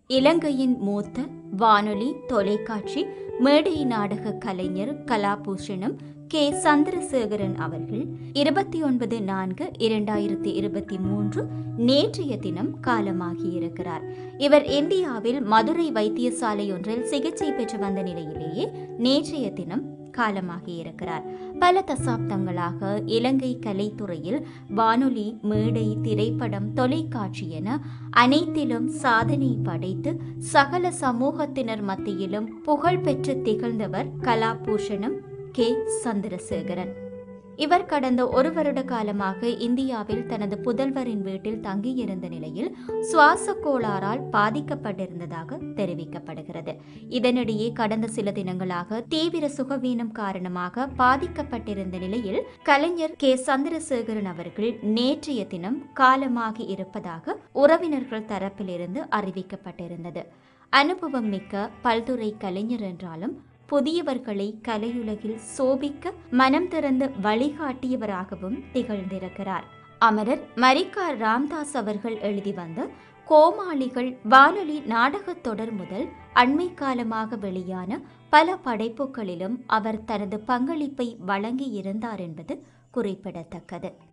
இலங்கையின் மூத்த வானொலி தொலைக்காட்சி மேடை நாடக கலைஞர் கலாபூஷணம் கே சந்திரசேகரன் அவர்கள் இருபத்தி ஒன்பது நான்கு இரண்டாயிரத்தி இருபத்தி மூன்று நேற்றைய தினம் காலமாகியிருக்கிறார் இவர் இந்தியாவில் மதுரை வைத்தியசாலை ஒன்றில் சிகிச்சை பெற்று வந்த நிலையிலேயே நேற்றைய தினம் காலமாகியிருக்கிறார் பல தசாப்தங்களாக இலங்கை கலைத்துறையில் வானொலி மேடை திரைப்படம் தொலைக்காட்சி என அனைத்திலும் சாதனை படைத்து சகல சமூகத்தினர் மத்தியிலும் புகழ் பெற்று திகழ்ந்தவர் கலாபூஷணம் கே சந்திரசேகரன் இவர் கடந்த ஒரு வருட காலமாக இந்தியாவில் தனது புதல்வரின் வீட்டில் தங்கியிருந்த நிலையில் சுவாச கோளாறால் பாதிக்கப்பட்டிருந்ததாக தெரிவிக்கப்படுகிறது இதனிடையே கடந்த சில தினங்களாக தீவிர சுகவீனம் காரணமாக பாதிக்கப்பட்டிருந்த நிலையில் கலைஞர் கே சந்திரசேகரன் அவர்கள் நேற்றைய தினம் காலமாகி இருப்பதாக உறவினர்கள் தரப்பிலிருந்து அறிவிக்கப்பட்டிருந்தது அனுபவம் மிக்க பல்துறை கலைஞர் என்றாலும் புதியவர்களை கலையுலகில் சோபிக்க மனம் திறந்து வழிகாட்டியவராகவும் திகழ்ந்திருக்கிறார் அமரர் மரிக்கா ராம்தாஸ் அவர்கள் எழுதி வந்த கோமாளிகள் வானொலி நாடகத் தொடர் முதல் அண்மை காலமாக வெளியான பல படைப்புகளிலும் அவர் தனது பங்களிப்பை வழங்கியிருந்தார் என்பது குறிப்பிடத்தக்கது